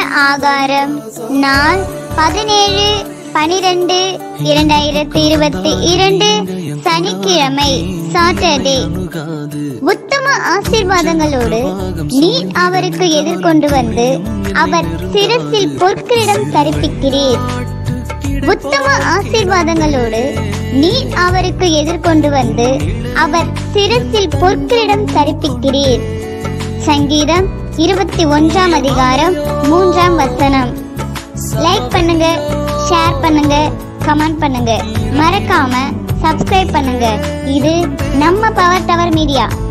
ஆகாரம் நாள் பதினேழு பனிரெண்டு இரண்டாயிரத்தி இருபத்தி இரண்டு சனிக்கிழமை சாட்டர்டே உத்தம ஆசீர்வாதங்களோடு நீ அவருக்கு எதிர்கொண்டு வந்து அவர் சிரசில் பொற்கிடம் தரிப்பிக்கிறீர் உத்தம ஆசீர்வாதங்களோடு நீ அவருக்கு எதிர்கொண்டு வந்து அவர் சிரசில் பொற்கிடம் தரிப்பிக்கிறீர் சங்கீதம் இருபத்தி ஒன்றாம் அதிகாரம் மூன்றாம் வசனம் லைக் பண்ணுங்க ஷேர் பண்ணுங்க கமெண்ட் பண்ணுங்க மறக்காம சப்ஸ்கிரைப் பண்ணுங்க இது நம்ம பவர் டவர் மீடியா